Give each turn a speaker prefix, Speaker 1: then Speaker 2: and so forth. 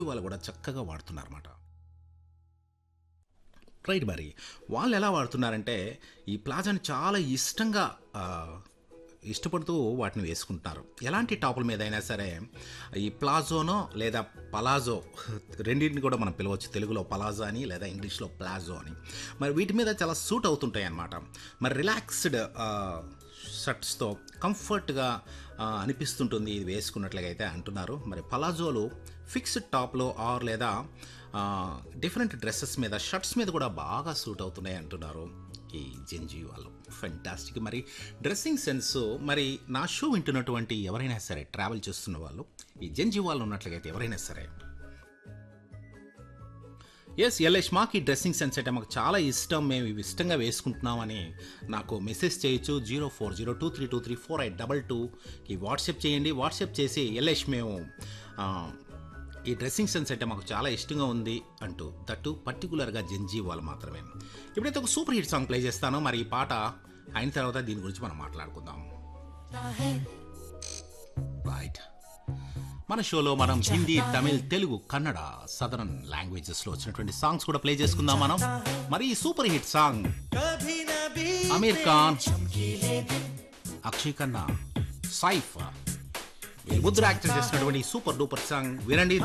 Speaker 1: వాళ్ళు కూడా చక్కగా వాడుతున్నారన్నమాట రైట్ మరి వాళ్ళు ఎలా వాడుతున్నారంటే ఈ ప్లాజాని చాలా ఇష్టంగా ఆ, ఇష్టపడుతూ వాటిని వేసుకుంటున్నారు ఎలాంటి టాపుల మీద అయినా సరే ఈ ప్లాజోనో లేదా పలాజో రెండింటిని కూడా మనం పిలవచ్చు తెలుగులో పలాజో అని లేదా ఇంగ్లీష్లో ప్లాజో అని మరి వీటి మీద చాలా సూట్ అవుతుంటాయి అన్నమాట మరి రిలాక్స్డ్ షర్ట్స్తో కంఫర్ట్గా ఆ, అనిపిస్తుంటుంది ఇది వేసుకున్నట్లుగా అయితే అంటున్నారు మరి పలాజోలు ఫిక్స్డ్ టాప్లో ఆర్ లేదా డిఫరెంట్ డ్రెస్సెస్ మీద షర్ట్స్ మీద కూడా బాగా సూట్ అవుతున్నాయి అంటున్నారు ఈ జెంజీ వాళ్ళు ఫెంటాస్టిక్ మరి డ్రెస్సింగ్ సెన్స్ మరి నా షో వింటున్నటువంటి ఎవరైనా సరే ట్రావెల్ చేస్తున్న వాళ్ళు ఈ జెంజీ వాళ్ళు ఉన్నట్లుగా అయితే ఎవరైనా సరే ఎస్ ఎల్ఎస్ మాకు ఈ డ్రెస్సింగ్ సెన్స్ అంటే మాకు చాలా ఇష్టం మేము ఇవి ఇష్టంగా వేసుకుంటున్నామని నాకు మెసేజ్ చేయొచ్చు zero four zero two three two three four eight double టూకి వాట్సాప్ చేయండి వాట్సాప్ చేసి ఎల్ఎస్ మేము ఆ, ఈ డ్రెస్సింగ్ సెన్స్ అంటే మాకు చాలా ఇష్టంగా ఉంది అంటూ దట్టు పర్టికులర్గా జంజీ వాళ్ళు మాత్రమే ఇప్పుడైతే ఒక సూపర్ హిట్ సాంగ్ ప్లే చేస్తాను మరి ఈ పాట అయిన తర్వాత దీని గురించి మనం మాట్లాడుకుందాం రైట్ మన షోలో మనం హిందీ తమిళ్ తెలుగు కన్నడ సదరన్ లాంగ్వేజెస్ లో వచ్చినటువంటి సాంగ్స్ కూడా ప్లే చేసుకుందాం మనం మరి ఈ super hit song Aamir Khan Akshaye Khanna Saif వీళ్ళిద్దరు యాక్టర్ చేసినటువంటి సూపర్ డూపర్ సాంగ్ వినండి